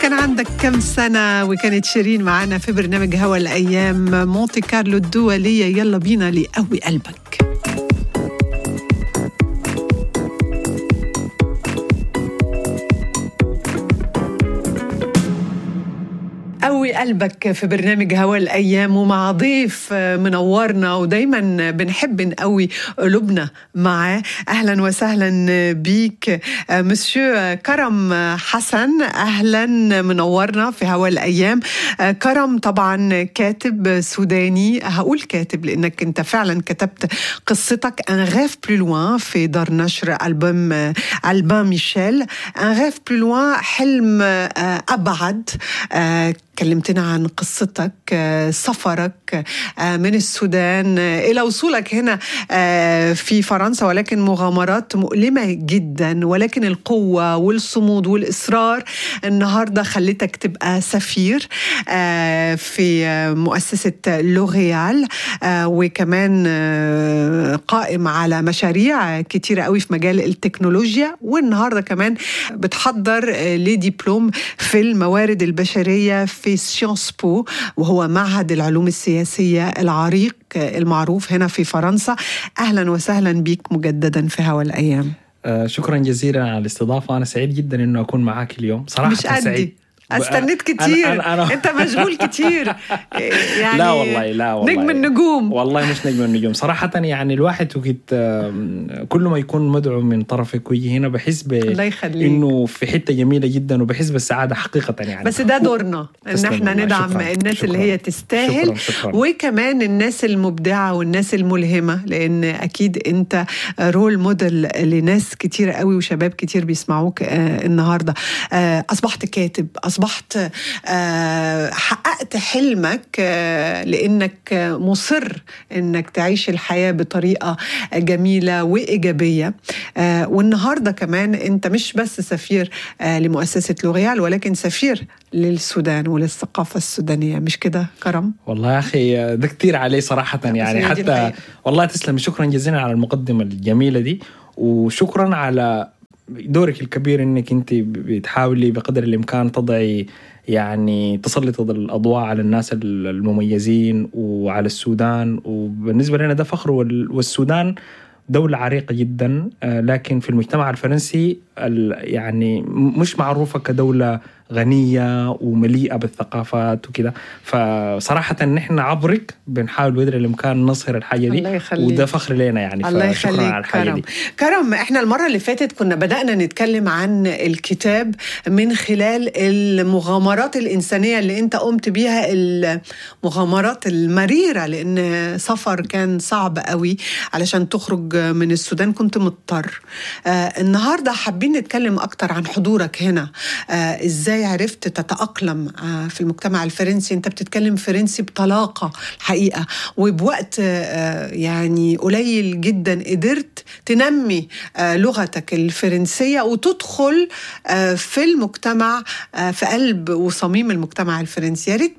كان عندك كم سنة وكانت شيرين معنا في برنامج هوا الأيام مونتي كارلو الدولية يلا بينا لقوي قلبك قوي قلبك في برنامج هوا الأيام ومع ضيف منورنا ودايما بنحب نقوي قلوبنا معاه أهلا وسهلا بيك مسيو كرم حسن أهلا منورنا في هوا الأيام كرم طبعا كاتب سوداني هقول كاتب لأنك أنت فعلا كتبت قصتك ان غاف بلو لوان في دار نشر ألبوم ألبان ميشيل ان غاف بلو لوان حلم أبعد كلمتنا عن قصتك سفرك من السودان الى وصولك هنا في فرنسا ولكن مغامرات مؤلمه جدا ولكن القوه والصمود والاصرار النهارده خلتك تبقى سفير في مؤسسه لوريال وكمان قائم على مشاريع كتيره قوي في مجال التكنولوجيا والنهارده كمان بتحضر لدبلوم في الموارد البشريه في سيونس بو وهو معهد العلوم السياسية العريق المعروف هنا في فرنسا أهلا وسهلا بك مجددا في هوا الأيام آه شكرا جزيلا على الاستضافة أنا سعيد جدا أنه أكون معك اليوم صراحة مش قدي. سعيد استنيت كتير أنا أنا انت مشغول كتير يعني لا والله لا والله نجم النجوم والله مش نجم النجوم صراحة يعني الواحد وقت كل ما يكون مدعو من طرفك ويجي هنا بحس ب الله يخليك انه في حتة جميلة جدا وبحس بالسعادة حقيقة يعني بس ده دورنا ان احنا ندعم شكراً. الناس شكراً. اللي هي تستاهل شكراً. شكراً. وكمان الناس المبدعة والناس الملهمة لان اكيد انت رول موديل لناس كتير قوي وشباب كتير بيسمعوك آه النهارده آه اصبحت كاتب اصبحت آه حققت حلمك آه لانك مصر انك تعيش الحياه بطريقه جميله وايجابيه آه والنهارده كمان انت مش بس سفير آه لمؤسسه لوريال ولكن سفير للسودان وللثقافه السودانيه مش كده كرم والله يا اخي ده كثير عليه صراحة يعني هي دي حتى الحقيقة. والله تسلم شكرا جزيلا على المقدمة الجميلة دي وشكرا على دورك الكبير انك انت بتحاولي بقدر الامكان تضعي يعني تسلط الاضواء على الناس المميزين وعلى السودان وبالنسبه لنا ده فخر وال- والسودان دولة عريقة جدا آه، لكن في المجتمع الفرنسي ال- يعني م- مش معروفة كدولة غنية ومليئة بالثقافات وكده فصراحة نحن عبرك بنحاول بقدر الإمكان نظهر الحاجة دي الله يخليك. وده فخر لنا يعني الله فشكرا يخليك على الحاجة كرم دي كرم احنا المرة اللي فاتت كنا بدأنا نتكلم عن الكتاب من خلال المغامرات الإنسانية اللي انت قمت بيها المغامرات المريرة لأن سفر كان صعب قوي علشان تخرج من السودان كنت مضطر آه النهاردة حابين نتكلم أكتر عن حضورك هنا آه إزاي عرفت تتأقلم آه في المجتمع الفرنسي انت بتتكلم فرنسي بطلاقة الحقيقة وبوقت آه يعني قليل جدا قدرت تنمي آه لغتك الفرنسية وتدخل آه في المجتمع آه في قلب وصميم المجتمع الفرنسي يا ريت